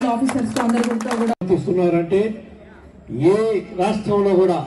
officers తో అందరితో కూడా ఇస్తున్నారంటే ఏ రాష్ట్రంలో కూడా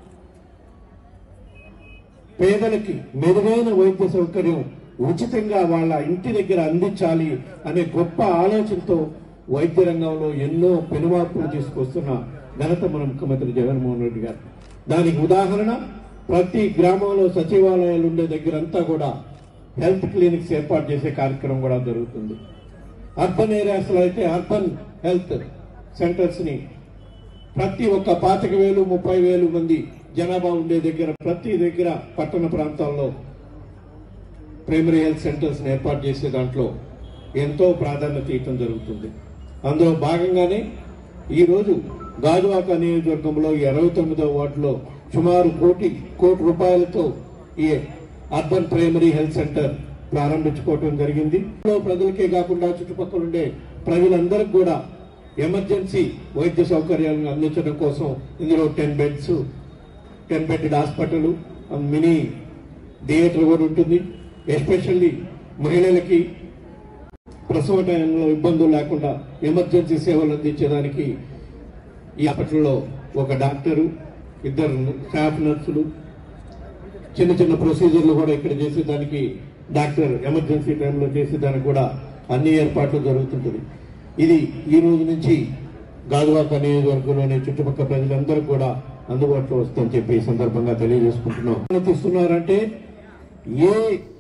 పేదలకి మెరుగైన వైద్య సౌకర్యం ఉచితంగా వాళ్ళ ఇంటి దగ్గర అందించాలి అనే గొప్ప ఆలోచనతో వైద్య రంగంలో ఎన్నో పెనుమార్పులు తీసుకొస్తున్న ఘనత మన ముఖ్యమంత్రి జగన్మోహన్ రెడ్డి గారు దానికి ఉదాహరణ ప్రతి గ్రామంలో సచివాలయాలు ఉండే దగ్గరంతా కూడా హెల్త్ క్లినిక్స్ ఏర్పాటు చేసే కార్యక్రమం కూడా జరుగుతుంది అర్బన్ ఏరియాస్ లో అయితే అర్బన్ హెల్త్ సెంటర్స్ ని ప్రతి ఒక్క పాతిక వేలు ముప్పై వేలు మంది జనాభా ఉండే దగ్గర ప్రతి దగ్గర పట్టణ ప్రాంతాల్లో ప్రైమరీ హెల్త్ సెంటర్స్ ఏర్పాటు చేసే దాంట్లో ఎంతో ప్రాధాన్యత ఇవ్వడం జరుగుతుంది అందులో భాగంగానే ఈరోజు గాజువాక నియోజకవర్గంలో ఇరవై తొమ్మిదో వార్డులో సుమారు కోటి కోటి రూపాయలతో ఈ అర్బన్ ప్రైమరీ హెల్త్ సెంటర్ ప్రారంభించుకోవడం జరిగింది ఇందులో ప్రజలకే కాకుండా చుట్టుపక్కల ఉండే ప్రజలందరికీ కూడా ఎమర్జెన్సీ వైద్య సౌకర్యాలను అందించడం కోసం ఇందులో ten beds ten bed hospital mini theatre కూడా ఉంటుంది ఎస్పెషల్లీ మహిళలకి ప్రసవ టైంలో ఇబ్బందులు లేకుండా ఎమర్జెన్సీ సేవలు అందించడానికి ఈ హాస్పిటల్లో ఒక డాక్టరు ఇద్దరు స్టాఫ్ నర్సులు చిన్న చిన్న ప్రొసీజర్లు కూడా ఇక్కడ చేసేదానికి డాక్టర్ ఎమర్జెన్సీ టైంలో చేసేదానికి కూడా అన్ని ఏర్పాట్లు జరుగుతుంటుంది ఇది ఈ రోజు నుంచి గాజువాక నియోజకవర్గంలోని చుట్టుపక్కల ప్రజలందరూ కూడా అందుబాటులో వస్తుందని చెప్పి ఈ సందర్భంగా తెలియజేసుకుంటున్నాం ఇస్తున్నారంటే ఏ